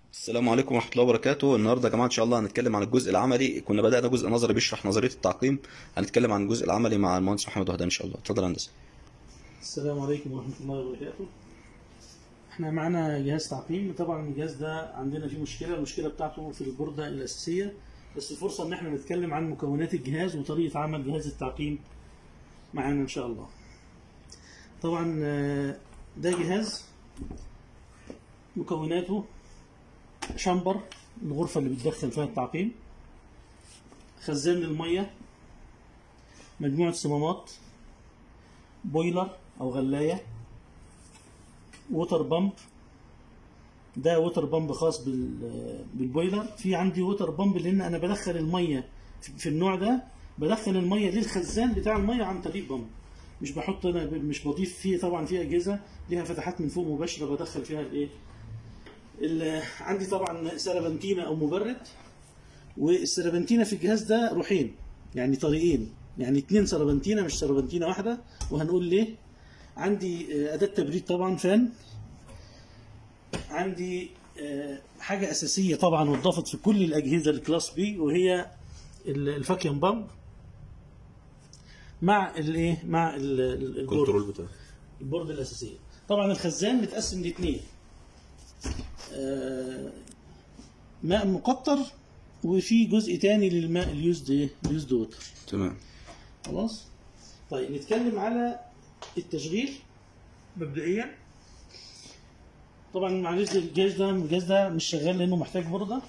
السلام عليكم ورحمة الله وبركاته النهاردة يا جماعة إن شاء الله هنتكلم عن الجزء العملي كنا بدأنا جزء نظري بيشرح نظرية التعقيم هنتكلم عن الجزء العملي مع المهندس محمد وهدان إن شاء الله اتفضل يا هندسة السلام عليكم ورحمة الله وبركاته احنا معانا جهاز تعقيم طبعا الجهاز ده عندنا فيه مشكلة المشكلة بتاعته في البوردة الأساسية بس فرصة ان احنا نتكلم عن مكونات الجهاز وطريقة عمل جهاز التعقيم معانا ان شاء الله طبعا آه، ده جهاز مكوناته شامبر الغرفة اللي بتدخل فيها التعقيم خزان للمية مجموعة صمامات بويلر او غلايه ووتر بامب ده ووتر بامب خاص بال- بالبويلر في عندي ووتر بامب لان انا بدخل الميه في- في النوع ده بدخل الميه للخزان بتاع الميه عن طريق بامب مش بحط انا ب- مش بضيف فيه طبعا في اجهزه ليها فتحات من فوق مباشره بدخل فيها الايه ال- عندي طبعا سربنتينه او مبرد والسربنتينه في الجهاز ده روحين يعني طريقين يعني اتنين سربنتينه مش سربنتينه واحده وهنقول ليه عندي آه، اداه تبريد طبعا فان عندي آه، حاجه اساسيه طبعا واتضافت في كل الاجهزه الكلاس بي وهي ال- الفاكيوم بامب مع الايه مع ال- ال- البورد بتاعه البورد الاساسيه طبعا الخزان متقسم لاثنين ماء مقطر وفي جزء تاني للماء اليوزد ايه اليوزد ووتر تمام خلاص طيب نتكلم على التشغيل مبدئيا طبعا معلش الجهاز ده الجهاز ده مش شغال لانه محتاج بورده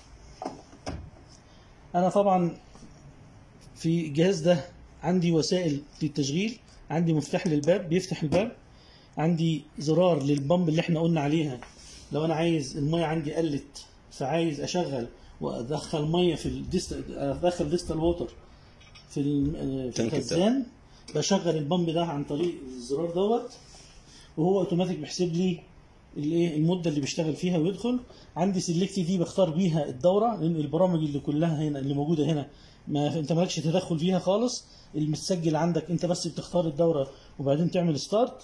انا طبعا في الجهاز ده عندي وسائل للتشغيل عندي مفتاح للباب بيفتح الباب عندي زرار للبمب اللي احنا قلنا عليها لو انا عايز الميه عندي قلت فعايز اشغل وادخل ميه في الديست ادخل ديستال ووتر في ال- في تانك الخزان بشغل البمب ده عن طريق الزرار دوت وهو اوتوماتيك بيحسب لي الايه المده اللي بيشتغل فيها ويدخل عندي سيلكت دي بختار بيها الدوره لان البرامج اللي كلها هنا اللي موجوده هنا ما انت مالكش تدخل فيها خالص المتسجل عندك انت بس بتختار الدوره وبعدين تعمل ستارت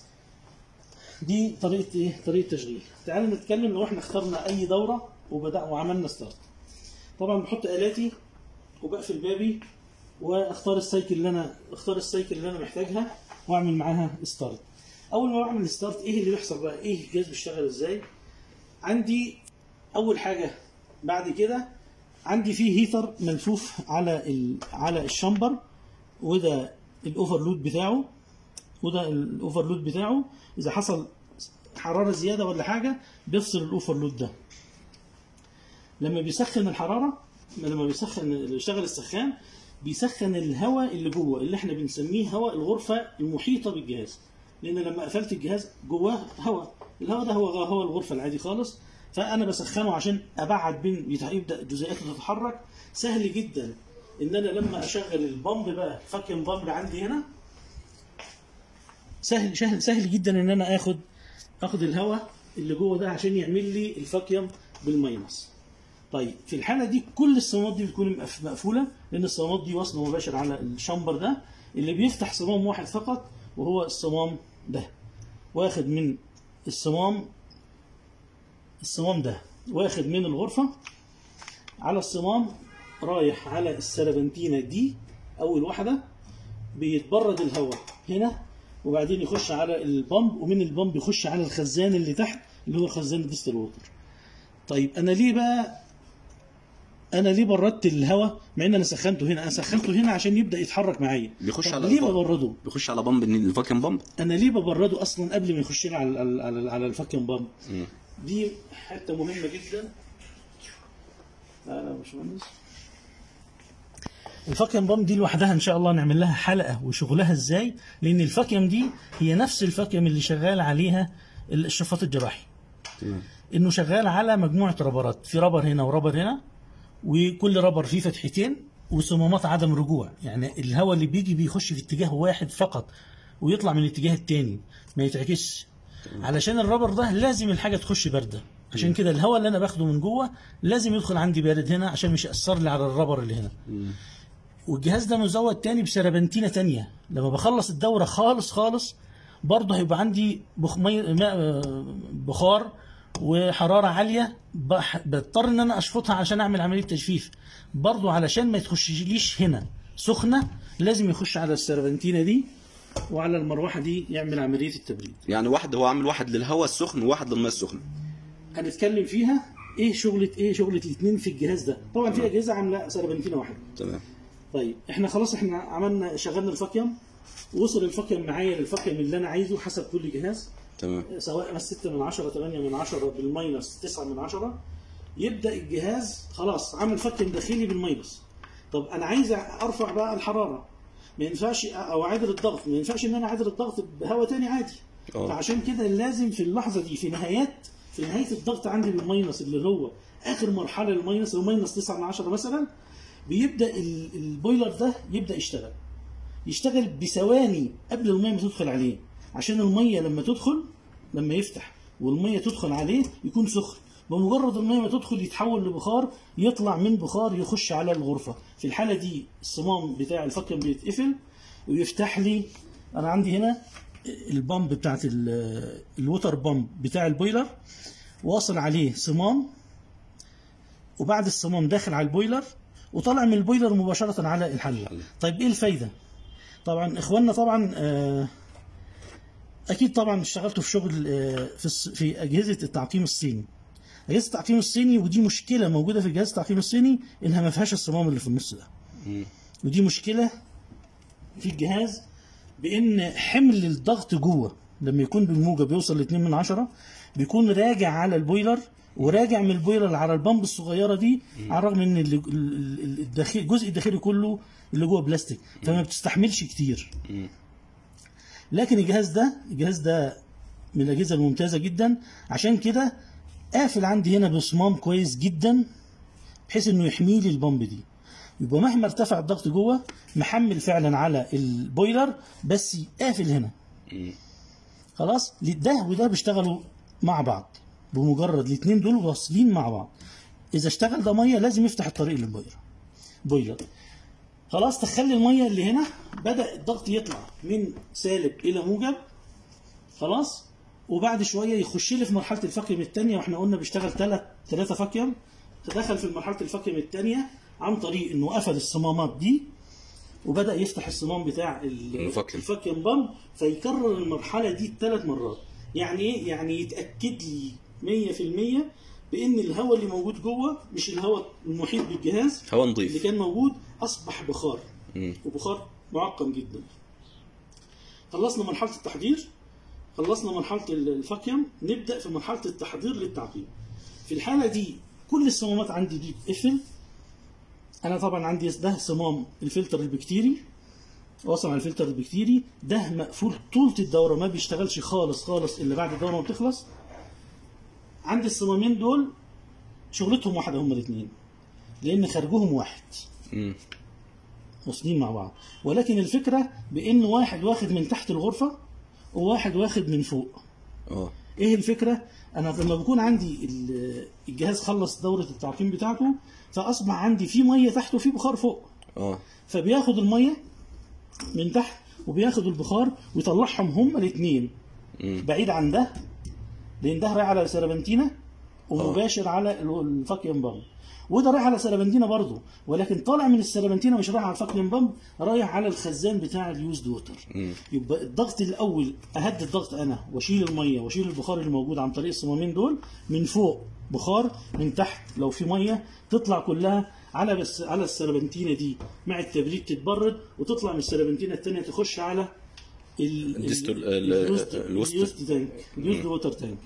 دي طريقه ايه طريقه تشغيل تعالوا نتكلم لو احنا اخترنا اي دوره وبدا وعملنا ستارت طبعا بحط الاتي وبقفل بابي واختار السايكل اللي انا اختار السايكل اللي انا محتاجها واعمل معاها ستارت اول ما بعمل ستارت ايه اللي بيحصل بقى ايه الجهاز بيشتغل ازاي عندي اول حاجه بعد كده عندي فيه هيتر ملفوف على ال... على الشامبر وده الاوفرلود بتاعه وده الاوفرلود بتاعه اذا حصل حراره زياده ولا حاجه بيفصل الاوفرلود ده لما بيسخن الحراره لما بيسخن يشتغل السخان بيسخن الهواء اللي جوه اللي احنا بنسميه هواء الغرفه المحيطه بالجهاز لان لما قفلت الجهاز جواه هواء الهواء ده هو هواء الغرفه العادي خالص فانا بسخنه عشان ابعد بين يت- يبدا جزيئاته تتحرك سهل جدا ان انا لما اشغل البامب بقى فاكيوم بامب عندي هنا سهل سهل سهل جدا ان انا اخد اخد الهواء اللي جوه ده عشان يعمل لي الفاكيوم بالماينس طيب في الحاله دي كل الصمامات دي بتكون مقف- مقفوله لان الصمامات دي وصل مباشر على الشامبر ده اللي بيفتح صمام واحد فقط وهو الصمام ده واخد من الصمام الصمام ده واخد من الغرفه على الصمام رايح على السربنتينه دي اول واحده بيتبرد الهواء هنا وبعدين يخش على البامب ومن البامب يخش على الخزان اللي تحت اللي هو خزان ديستل ووتر طيب انا ليه بقى انا ليه بردت الهواء مع ان انا سخنته هنا انا سخنته هنا عشان يبدا يتحرك معايا بيخش طب على ليه البامب. ببرده بيخش على بامب الفاكيوم بامب انا ليه ببرده اصلا قبل ما يخش لي على على على, على الفاكيوم بامب مم. دي حته مهمه جدا لا لا مش مهندس الفاكيوم بامب دي لوحدها ان شاء الله نعمل لها حلقه وشغلها ازاي لان الفاكيوم دي هي نفس الفاكيوم اللي شغال عليها الشفاط الجراحي تمام انه شغال على مجموعه رابرات في رابر هنا ورابر هنا وكل رابر فيه فتحتين وصمامات عدم رجوع يعني الهواء اللي بيجي بيخش في اتجاه واحد فقط ويطلع من الاتجاه التاني ما يتعكسش علشان الرابر ده لازم الحاجه تخش بارده عشان كده الهواء اللي انا باخده من جوه لازم يدخل عندي بارد هنا عشان مش ياثر لي على الرابر اللي هنا والجهاز ده مزود تاني بسربنتينه تانية لما بخلص الدوره خالص خالص برضه هيبقى عندي بخ... مي... ماء- بخار وحراره عاليه بح- بضطر ان انا اشفطها عشان اعمل عمليه تجفيف برضو علشان ما تخشليش هنا سخنه لازم يخش على السربنتينه دي وعلى المروحه دي يعمل عمليه التبريد يعني واحد هو عامل واحد للهواء السخن وواحد للماء السخن هنتكلم فيها ايه شغله ايه شغله الاثنين في الجهاز ده طبعا في اجهزه عامله سربنتينه واحده تمام طيب احنا خلاص احنا عملنا شغلنا الفاكيوم وصل الفاكيوم معايا للفاكيوم اللي انا عايزه حسب كل جهاز تمام سواء بس 6 من 10 8 من 10 بالماينس 9 من 10 يبدا الجهاز خلاص عامل فاكيوم داخلي بالماينس طب انا عايز ارفع بقى الحراره ما ينفعش او اعادل الضغط ما ينفعش ان انا اعادل الضغط بهواء تاني عادي اه. فعشان كده لازم في اللحظه دي في نهايات في نهايه الضغط عندي بالماينس اللي هو اخر مرحله للماينس اللي هو ماينس 9 من 10 مثلا بيبدا ال- البويلر ده يبدا يشتغل يشتغل بثواني قبل الميه ما تدخل عليه عشان الميه لما تدخل لما يفتح والميه تدخل عليه يكون سخن بمجرد الميه ما تدخل يتحول لبخار يطلع من بخار يخش على الغرفه في الحاله دي الصمام بتاع الفكم بيتقفل ويفتح لي انا عندي هنا البامب بتاعت ال- الوتر بامب بتاع البويلر واصل عليه صمام وبعد الصمام داخل على البويلر وطالع من البويلر مباشره على الحله طيب ايه الفايده طبعا اخواننا طبعا آه، اكيد طبعا اشتغلتوا في شغل آه، في الص- في اجهزه التعقيم الصيني اجهزه التعقيم الصيني ودي مشكله موجوده في جهاز التعقيم الصيني انها ما فيهاش الصمام اللي في النص ده مم. ودي مشكله في الجهاز بان حمل الضغط جوه لما يكون بالموجب بيوصل ل 2 من 10 بيكون راجع على البويلر وراجع من البويلر على البامب الصغيره دي على الرغم ان ال- ال- ال- الداخل الجزء الداخلي كله اللي جوه بلاستيك فما بتستحملش كتير مم. لكن الجهاز ده الجهاز ده من الاجهزه الممتازه جدا عشان كده قافل عندي هنا بصمام كويس جدا بحيث انه يحمي لي البامب دي يبقى مهما ارتفع الضغط جوه محمل فعلا على البويلر بس قافل هنا مم. خلاص ده وده بيشتغلوا مع بعض بمجرد الاثنين دول واصلين مع بعض اذا اشتغل ده ميه لازم يفتح الطريق للبويلر بويلر خلاص تخلي الميه اللي هنا بدا الضغط يطلع من سالب الى موجب خلاص وبعد شويه يخش لي في مرحله الفاكيوم الثانيه واحنا قلنا بيشتغل ثلاث ثلاثه فاكيوم دخل في مرحله الفاكيوم الثانيه عن طريق انه قفل الصمامات دي وبدا يفتح الصمام بتاع ال- الفاكيوم. الفاكيوم بامب فيكرر المرحله دي ثلاث مرات يعني ايه يعني يتاكد لي 100% بان الهواء اللي موجود جوه مش الهواء المحيط بالجهاز هواء اللي نظيف كان موجود اصبح بخار مم. وبخار معقم جدا خلصنا مرحله التحضير خلصنا مرحله الفاكيوم نبدا في مرحله التحضير للتعقيم في الحاله دي كل الصمامات عندي دي بتقفل انا طبعا عندي ده صمام الفلتر البكتيري واصل على الفلتر البكتيري ده مقفول طولة الدورة ما بيشتغلش خالص خالص إلا بعد الدورة ما بتخلص عندي الصمامين دول شغلتهم واحدة هما الاثنين لأن خارجهم واحد مم. واصلين مع بعض ولكن الفكرة بإن واحد واخد من تحت الغرفة وواحد واخد من فوق اه ايه الفكره انا لما بكون عندي ال- الجهاز خلص دوره التعقيم بتاعته فاصبح عندي في ميه تحت وفي بخار فوق اه فبياخد الميه من تحت وبياخد البخار ويطلعهم هما الاثنين مم. بعيد عن ده لان ده رايح على السربنتينه ومباشر على ال- الفاكيوم بامب وده رايح على سربنتينه برضه ولكن طالع من السربنتينه مش رايح على الفاكيوم بامب رايح على الخزان بتاع اليوزد ووتر مم. يبقى الضغط الاول اهدي الضغط انا واشيل الميه واشيل البخار اللي موجود عن طريق الصمامين دول من فوق بخار من تحت لو في ميه تطلع كلها على بس على السربنتينه دي مع التبريد تتبرد وتطلع من السربنتينه الثانيه تخش على ال- الديستو- ال- ال- اليوزد- الوسط. اليوزد تانك اليوزد ووتر تانك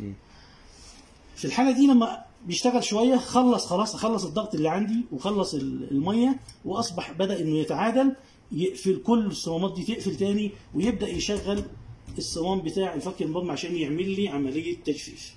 في الحاله دي لما بيشتغل شويه خلص خلاص خلص الضغط اللي عندي وخلص ال- الميه واصبح بدا انه يتعادل يقفل كل الصمامات دي تقفل تاني ويبدا يشغل الصمام بتاع الفاكيوم بامب عشان يعمل لي عمليه تجفيف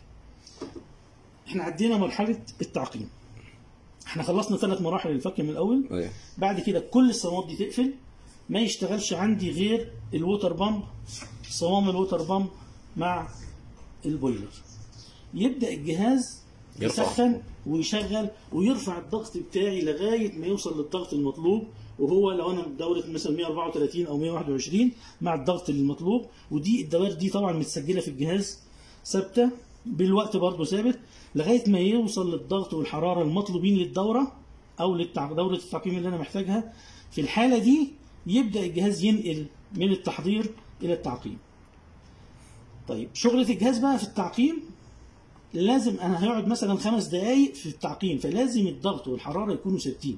احنا عدينا مرحله التعقيم احنا خلصنا ثلاث مراحل الفاكيوم الاول ايوه بعد كده كل الصمامات دي تقفل ما يشتغلش عندي غير الووتر بامب صمام الووتر بامب مع البويلر يبدا الجهاز يرفع. يسخن ويشغل ويرفع الضغط بتاعي لغايه ما يوصل للضغط المطلوب وهو لو انا دوره مثلا 134 او 121 مع الضغط المطلوب ودي الدوائر دي طبعا متسجله في الجهاز ثابته بالوقت برضه ثابت لغايه ما يوصل للضغط والحراره المطلوبين للدوره او للتع... دوره التعقيم اللي انا محتاجها في الحاله دي يبدا الجهاز ينقل من التحضير الى التعقيم طيب شغلة الجهاز بقى في التعقيم لازم انا هيقعد مثلا خمس دقايق في التعقيم فلازم الضغط والحراره يكونوا ثابتين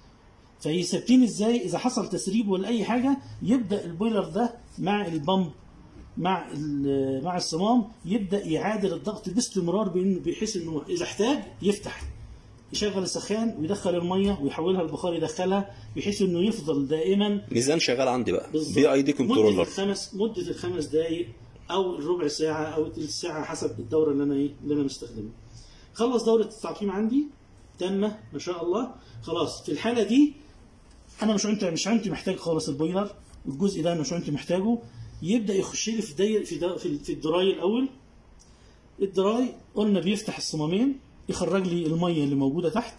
فثابتين ازاي اذا حصل تسريب ولا اي حاجه يبدا البويلر ده مع البمب مع ال- مع الصمام يبدا يعادل الضغط باستمرار بإن- بحيث انه اذا احتاج يفتح يشغل السخان ويدخل الميه ويحولها البخار يدخلها بحيث انه يفضل دائما ميزان شغال عندي بقى بالظبط. بي اي دي مدة كنترولر الخمس مدة الخمس دقايق أو الربع ساعة أو الثلث ساعة حسب الدورة اللي أنا إيه اللي أنا مستخدمها. خلص دورة التعقيم عندي تامة ما شاء الله خلاص في الحالة دي أنا مش أنت مش أنت محتاج خالص البويلر الجزء ده مش أنت محتاجه يبدأ يخش لي في داير في دا في, في الدراي الأول الدراي قلنا بيفتح الصمامين يخرج لي المية اللي موجودة تحت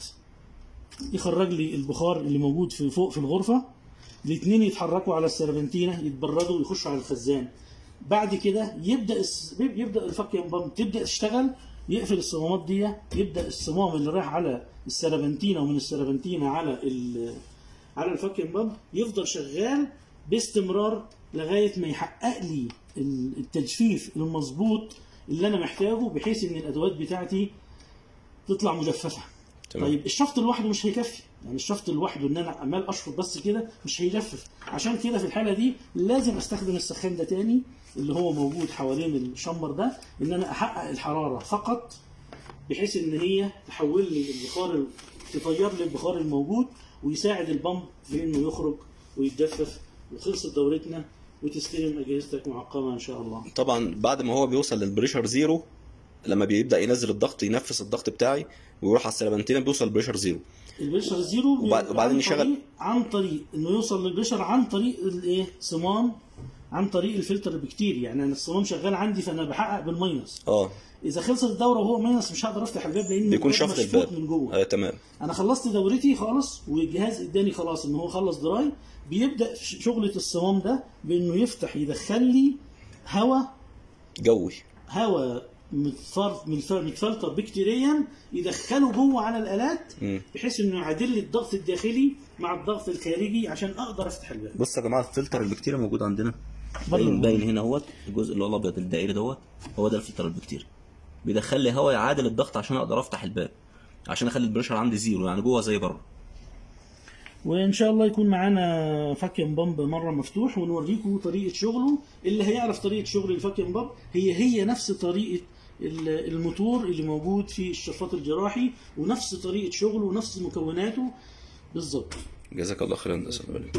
يخرج لي البخار اللي موجود في فوق في الغرفة الاثنين يتحركوا على السربنتينة يتبردوا ويخشوا على الخزان بعد كده يبدا الس- يبدا الفاكيوم بامب تبدا تشتغل يقفل الصمامات دي يبدا الصمام اللي رايح على السربنتينه ومن السربنتينه على ال على الفاكيوم بامب يفضل شغال باستمرار لغايه ما يحقق لي ال- التجفيف المظبوط اللي انا محتاجه بحيث ان الادوات بتاعتي تطلع مجففه تمام. طيب الشفط لوحده مش هيكفي يعني الشفط لوحده ان انا عمال اشفط بس كده مش هيجفف عشان كده في الحاله دي لازم استخدم السخان ده تاني اللي هو موجود حوالين الشمبر ده ان انا احقق الحراره فقط بحيث ان هي تحول لي البخار ال- تطير لي البخار الموجود ويساعد البمب في انه يخرج ويتجفف وخلصت دورتنا وتستلم اجهزتك معقمه ان شاء الله طبعا بعد ما هو بيوصل للبريشر زيرو لما بيبدا ينزل الضغط ينفس الضغط بتاعي ويروح على السربنتينه بيوصل لبريشر زيرو البريشر زيرو وبعد- بيبقى وبعدين عن يشغل- طريق عن طريق انه يوصل للبريشر عن طريق الايه صمام عن طريق الفلتر البكتيري يعني انا الصمام شغال عندي فانا بحقق بالماينس اه اذا خلصت الدوره وهو ماينس مش هقدر افتح الباب لان بيكون الباب شفط مشفوط الباب من جوه آه تمام انا خلصت دورتي خالص والجهاز اداني خلاص ان هو خلص دراي بيبدا ش- شغله الصمام ده بانه يفتح يدخل لي هواء جوي هواء متفر- متف- متفلتر بكتيريا يدخله جوه على الالات مم. بحيث انه يعادل لي الضغط الداخلي مع الضغط الخارجي عشان اقدر افتح الباب بص يا جماعه الفلتر البكتيريا موجود عندنا بره باين موجود. باين هنا اهوت الجزء اللي هو الابيض الدائري دوت هو ده الفلتر البكتيري بيدخل لي هواء يعادل الضغط عشان اقدر افتح الباب عشان اخلي البريشر عندي زيرو يعني جوه زي بره وان شاء الله يكون معانا فاكيوم بامب مره مفتوح ونوريكم طريقه شغله اللي هيعرف طريقه شغل الفاكيوم بامب هي هي نفس طريقه ال- الموتور اللي موجود في الشفاط الجراحي ونفس طريقه شغله ونفس مكوناته بالظبط جزاك الله خيرا يا أستاذ وليد.